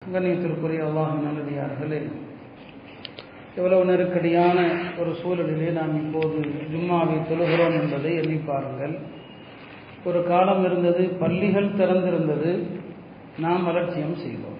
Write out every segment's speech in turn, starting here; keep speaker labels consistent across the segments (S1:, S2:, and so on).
S1: கண்ணியத்திற்குரிய அல்லாஹின் நல்லடியார்களே எவ்வளவு நெருக்கடியான ஒரு சூழலிலே நாம் இப்போது ஜும்மாவை தொழுகிறோம் என்பதை எண்ணி பாருங்கள் ஒரு காலம் இருந்தது பள்ளிகள் திறந்திருந்தது நாம் அலட்சியம் செய்தோம்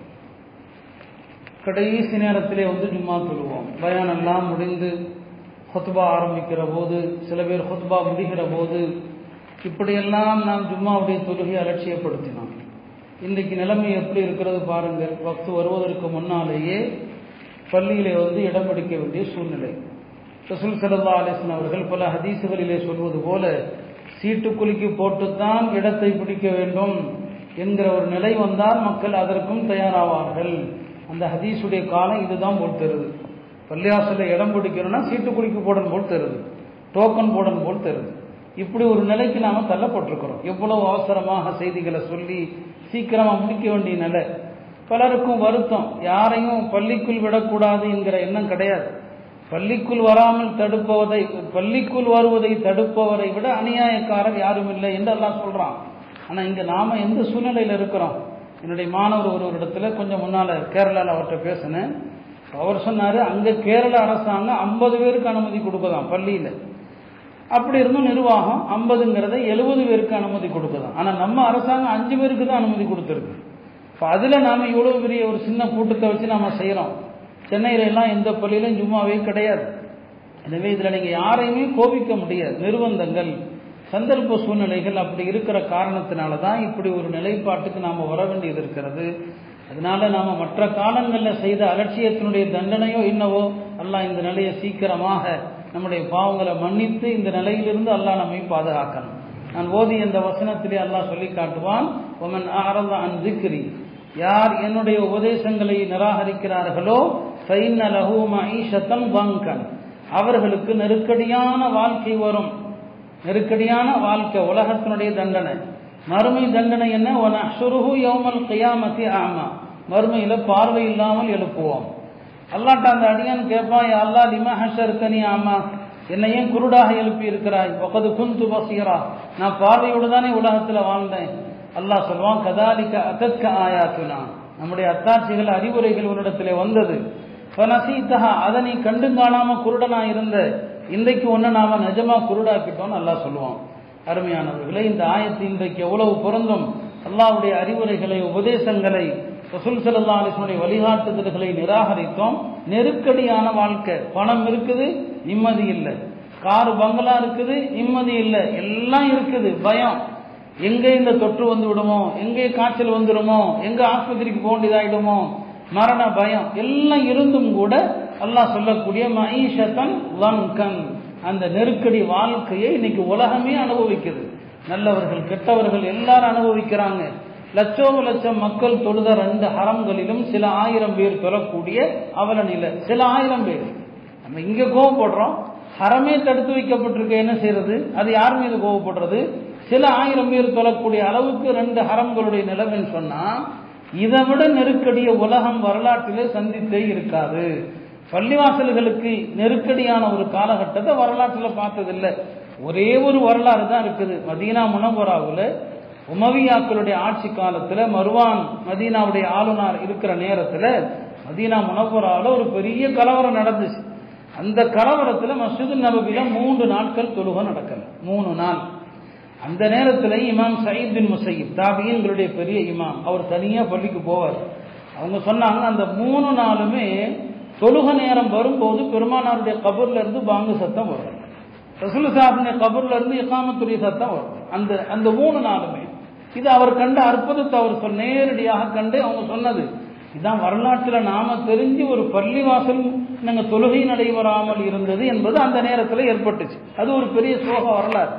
S1: கடைசி நேரத்திலே வந்து ஜும்மா தொழுவோம் பயான் எல்லாம் முடிந்து ஹொத்பா ஆரம்பிக்கிற போது சில பேர் ஹொத்பா முடிகிற போது இப்படியெல்லாம் நாம் ஜும்மாவுடைய தொழுகை அலட்சியப்படுத்தினோம் இன்றைக்கு நிலைமை எப்படி இருக்கிறது பாருங்கள் வக்து வருவதற்கு முன்னாலேயே பள்ளியிலே வந்து இடம் பிடிக்க வேண்டிய சூழ்நிலை ரசூல் சல்லா அலிஸ்லாம் அவர்கள் பல ஹதீசுகளிலே சொல்வது போல சீட்டு குலுக்கி போட்டுத்தான் இடத்தை பிடிக்க வேண்டும் என்கிற ஒரு நிலை வந்தால் மக்கள் அதற்கும் தயாராவார்கள் அந்த ஹதீஸுடைய காலம் இதுதான் போல் தருது பள்ளியாசலில் இடம் பிடிக்கணும்னா சீட்டு குலுக்கி போடணும் போல் தருது டோக்கன் போடணும் போல் தருது இப்படி ஒரு நிலைக்கு நாம தள்ளப்பட்டிருக்கிறோம் எவ்வளவு அவசரமாக செய்திகளை சொல்லி சீக்கிரமா முடிக்க வேண்டிய நிலை பலருக்கும் வருத்தம் யாரையும் பள்ளிக்குள் விடக்கூடாது என்கிற எண்ணம் கிடையாது பள்ளிக்குள் வராமல் தடுப்பவதை பள்ளிக்குள் வருவதை தடுப்பவரை விட அநியாயக்காரர் யாரும் இல்லை என்று எல்லாம் சொல்றான் ஆனா இங்க நாம எந்த சூழ்நிலையில இருக்கிறோம் என்னுடைய மாணவர் ஒரு ஒரு இடத்துல கொஞ்சம் முன்னால கேரளாவில் அவர்கிட்ட பேசினேன் அவர் சொன்னாரு அங்க கேரள அரசாங்கம் ஐம்பது பேருக்கு அனுமதி கொடுக்குதாம் பள்ளியில அப்படி இருந்தும் நிர்வாகம் ஐம்பதுங்கிறத எழுபது பேருக்கு அனுமதி கொடுக்குதாம் ஆனா நம்ம அரசாங்கம் அஞ்சு பேருக்கு தான் அனுமதி கொடுத்துருக்கு இப்போ அதில் நாம் இவ்வளோ பெரிய ஒரு சின்ன கூட்டத்தை வச்சு நாம் செய்கிறோம் சென்னையில எல்லாம் எந்த பள்ளியிலும் சும்மாவே கிடையாது எனவே இதில் நீங்கள் யாரையுமே கோபிக்க முடியாது நிர்பந்தங்கள் சந்தர்ப்ப சூழ்நிலைகள் அப்படி இருக்கிற காரணத்தினால தான் இப்படி ஒரு நிலைப்பாட்டுக்கு நாம் வர வேண்டியது இருக்கிறது அதனால நாம் மற்ற காலங்களில் செய்த அலட்சியத்தினுடைய தண்டனையோ என்னவோ அல்லாஹ் இந்த நிலையை சீக்கிரமாக நம்முடைய பாவங்களை மன்னித்து இந்த நிலையிலிருந்து அல்லாஹ் நம்மை பாதுகாக்கணும் நான் ஓதி இந்த வசனத்திலே அல்லாஹ் சொல்லி காட்டுவான் ஒமன் ஆரந்த அன் திக்ரி யார் என்னுடைய உபதேசங்களை நிராகரிக்கிறார்களோ ஃபைன்ன லஹு மஈஷத்தன் வங்கன் அவர்களுக்கு நெருக்கடியான வாழ்க்கை வரும் நெருக்கடியான வாழ்க்கை உலகத்தினுடைய தண்டனை மறுமை தண்டனை என்ன ஒன் அஷுருஹு யௌமல் கியாமத்தி ஆமா மறுமையில பார்வை இல்லாமல் எழுப்புவோம் அல்லாட்ட அந்த அடியான் கேட்பான் அல்லா லிமா ஹஷர் கனி ஆமா என்னை ஏன் குருடாக எழுப்பி இருக்கிறாய் ஒக்கது குந்து பசீரா நான் பார்வையோடு தானே உலகத்தில் வாழ்ந்தேன் அல்லாஹ் சொல்வான் கதாலிக்க அத்தத்க ஆயாத்துனா நம்முடைய அத்தாட்சிகள் அறிவுரைகள் உன்னிடத்திலே வந்தது பனசீத்தகா அதை நீ கண்டு காணாம குருடனா இருந்த இன்றைக்கு ஒன்று நாம நிஜமா குருடாக்கிட்டோம்னு அல்லாஹ் சொல்லுவான் அருமையானவர்களே இந்த ஆயத்து இன்றைக்கு எவ்வளவு பொருந்தும் அல்லாவுடைய அறிவுரைகளை உபதேசங்களை ரசூல் சல்லா அலிஸ்வனுடைய வழிகாட்டுதல்களை நிராகரித்தோம் நெருக்கடியான வாழ்க்கை பணம் இருக்குது நிம்மதி இல்லை காரு பங்களா இருக்குது நிம்மதி இல்லை எல்லாம் இருக்குது பயம் எங்கே இந்த தொற்று வந்து விடுமோ எங்கே காய்ச்சல் வந்துடுமோ எங்க ஆஸ்பத்திரிக்கு போக வேண்டியதாயிடுமோ மரண பயம் எல்லாம் இருந்தும் கூட அல்லாஹ் சொல்லக்கூடிய மஈஷத்தன் வங்கன் அந்த நெருக்கடி வாழ்க்கையை இன்னைக்கு உலகமே அனுபவிக்குது நல்லவர்கள் கெட்டவர்கள் எல்லாரும் அனுபவிக்கிறாங்க லட்சோம லட்சம் மக்கள் தொழுத ரெண்டு ஹரம்களிலும் சில ஆயிரம் பேர் பெறக்கூடிய அவல நிலை சில ஆயிரம் பேர் நம்ம இங்க கோவப்படுறோம் ஹரமே தடுத்து வைக்கப்பட்டிருக்க என்ன செய்யறது அது யார் மீது கோவப்படுறது சில ஆயிரம் பேர் தொழக்கூடிய அளவுக்கு ரெண்டு ஹரம்களுடைய நிலவுன்னு சொன்னா இதை விட நெருக்கடிய உலகம் வரலாற்றிலே சந்தித்தே இருக்காது பள்ளிவாசல்களுக்கு நெருக்கடியான ஒரு காலகட்டத்தை வரலாற்றில் பார்த்ததில்லை ஒரே ஒரு வரலாறு தான் இருக்குது மதீனா முனவராவில் உமவியாக்களுடைய ஆட்சி காலத்தில் மருவான் மதீனாவுடைய ஆளுநர் இருக்கிற நேரத்தில் மதீனா முனவராவில் ஒரு பெரிய கலவரம் நடந்துச்சு அந்த கலவரத்தில் மசூது நபவில மூன்று நாட்கள் தொழுகை நடக்கல மூணு நாள் அந்த நேரத்தில் இமாம் சயீத் பின் முசைப் தாபியன்களுடைய பெரிய இமாம் அவர் தனியாக பள்ளிக்கு போவார் அவங்க சொன்னாங்க அந்த மூணு நாளுமே தொழுக நேரம் வரும்போது பெருமானாருடைய கபூர்ல இருந்து பாங்கு சத்தம் வரும் ரசூல் சாஹினுடைய கபூர்ல இருந்து இக்காமத்துடைய சத்தம் வரும் அந்த அந்த மூணு நாளுமே இது அவர் கண்ட அற்புதத்தை அவர் சொல் நேரடியாக கண்டு அவங்க சொன்னது இதான் வரலாற்றில் நாம தெரிஞ்சு ஒரு பள்ளிவாசல் நாங்க தொழுகை நடைபெறாமல் இருந்தது என்பது அந்த நேரத்தில் ஏற்பட்டுச்சு அது ஒரு பெரிய சோக வரலாறு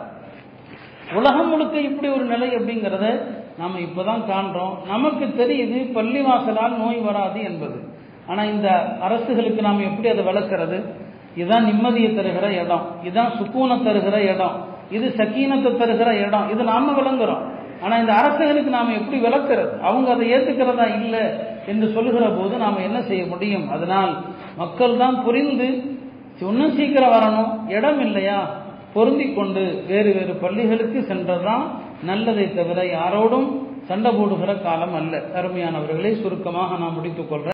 S1: உலகம் முழுக்க இப்படி ஒரு நிலை அப்படிங்கிறத நாம இப்பதான் காண்றோம் நமக்கு தெரியுது பள்ளிவாசலால் நோய் வராது என்பது ஆனா இந்த அரசுகளுக்கு நாம் எப்படி அதை விளக்குறது இதுதான் நிம்மதியை தருகிற இடம் இதுதான் சுக்கூனை தருகிற இடம் இது சக்கீனத்தை தருகிற இடம் இது நாம விளங்குறோம் ஆனா இந்த அரசுகளுக்கு நாம எப்படி விளக்குறது அவங்க அதை ஏத்துக்கிறதா இல்லை என்று சொல்லுகிற போது நாம என்ன செய்ய முடியும் அதனால் மக்கள் தான் புரிந்து இன்னும் சீக்கிரம் வரணும் இடம் இல்லையா பொருந்தி கொண்டு வேறு வேறு பள்ளிகளுக்கு சென்றதுதான் நல்லதை தவிர யாரோடும் சண்டை போடுகிற காலம் அல்ல அருமையானவர்களை சுருக்கமாக நான் முடித்துக் கொள்றேன்